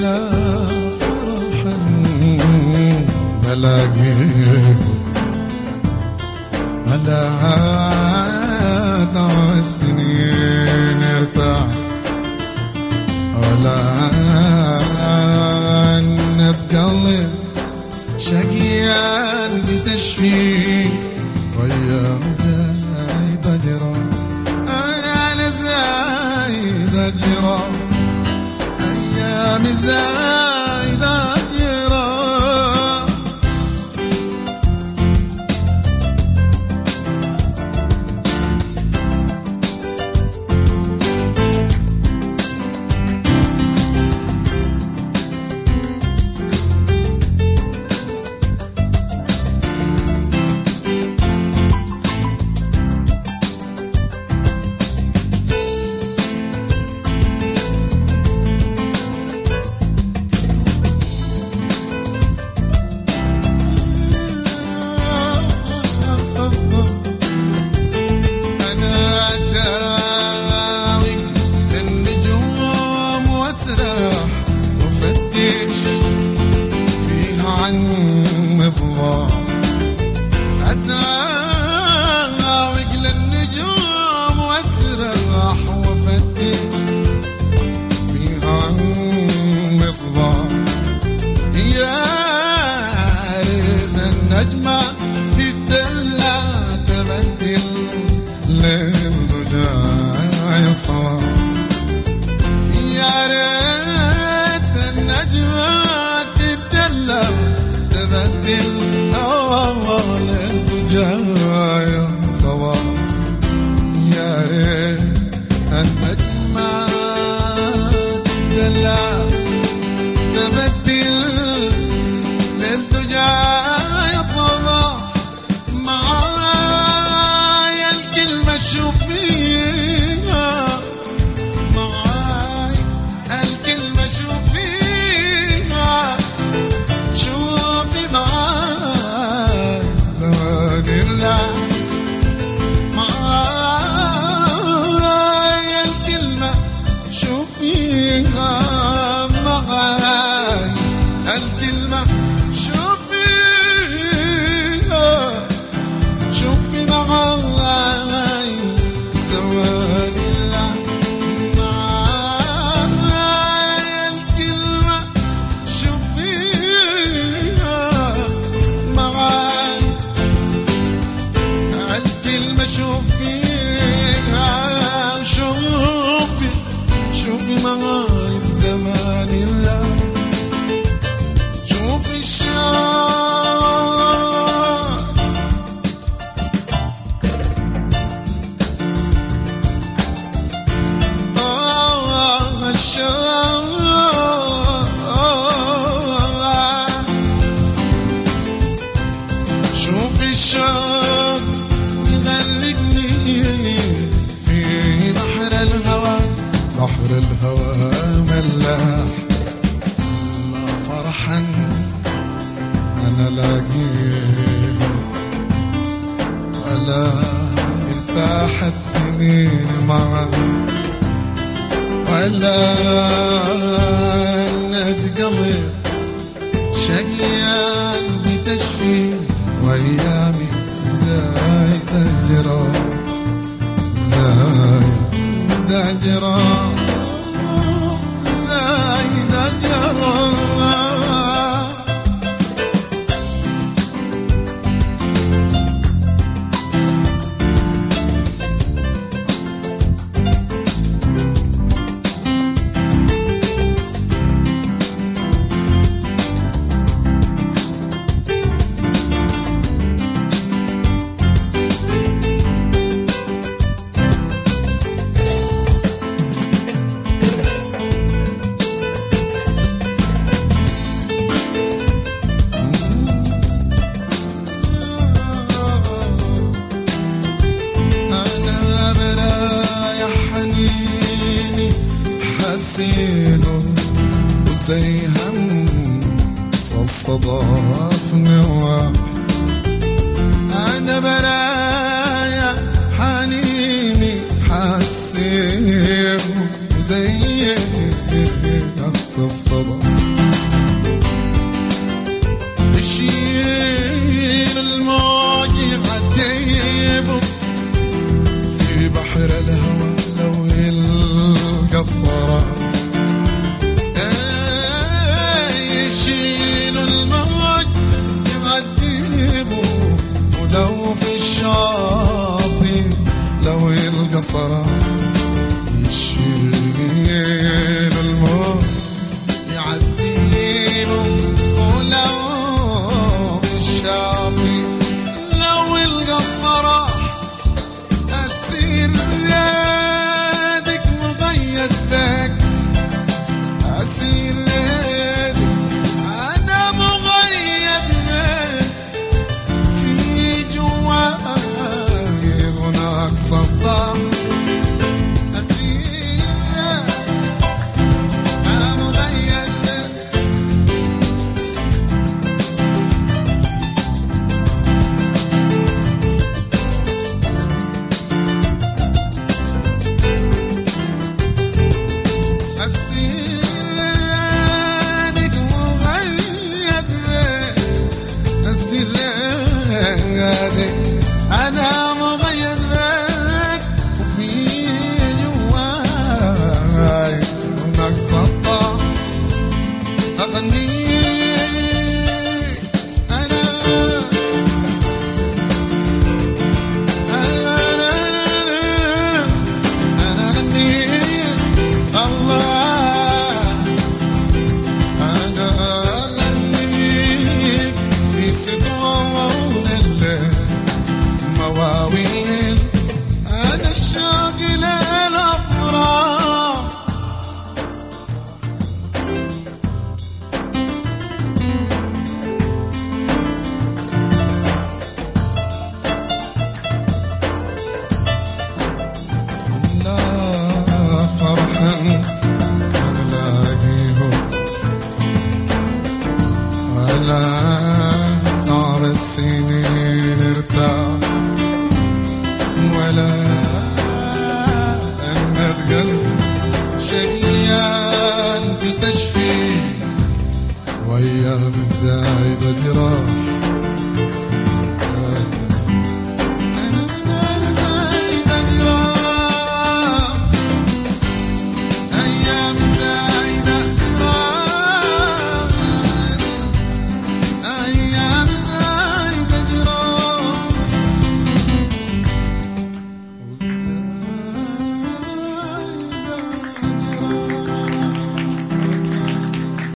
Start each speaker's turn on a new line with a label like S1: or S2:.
S1: ولا فرحا بلاقيه على هذا السنين ارتاح ولا نتقلب شقيان بتشفي ويا زايد اجرى انا على زايد اجرى ايام زايد اجرى أنا أتاوي النجوم وأسرح وأفتش فيها عن مصباح أتاوي للنجوم وأسرح وأفتش فيها عن مصباح يا ريت النجمة تدلع تبدل للدجا صواب يا ريت النجمة تدلع تبدل للدجا صواب يا ريت النجمة تدلع تبدل للدجا يا صباح معايا الكلمة شوف فيها معايا الكلمة شوف فيها شوفي معايا زمان الرعد معايا الكلمة شوفيها معايا الكلمة شوفيها شوفي معاي سواد الله معاي الكلمة شوفيها معاي الكلمة شوفيها شوفي شوفي معاي الزمان الله شوفي الشام آه الشام شوفي الشام يغرقني في بحر الهوى بحر الهوى ملاح ما فرحا انا لاقيه ولا ارتاحت سنين معه ولا نتقلب شقيان بتشفي وايامي زايد اجرى زايد اجرى زايد اجرى أنا برايا حنيني حسينه وزي همس الصدف نواح أنا برايا حنيني حسينه زي أقصى الصبا يشيل الموج يعذبه في بحر الهوى لو يلقى الصرا يشيل الموج يعذبه ولو في الشاطئ لو يلقى صرا يشيل الموج يعديله ولو في الشاطئ لو يلقى الصرا أسير يدك مقيد بك أسير يدك أنا مقيد بك في جواي هناك صداع أسير أنا مقيد بك السيرك مغيد السيرك أنا مغيد بك وفي جواي هناك سطح أغني أنا أنا أنا أغني الله أنا أغنيك في سطون المواويل أنا الشوق للأفراح لا فرحا ألاقيهم ولا نار السنين ارتاح ولا أنت قلب شقيان بتشفي وأيام الزايدة جراح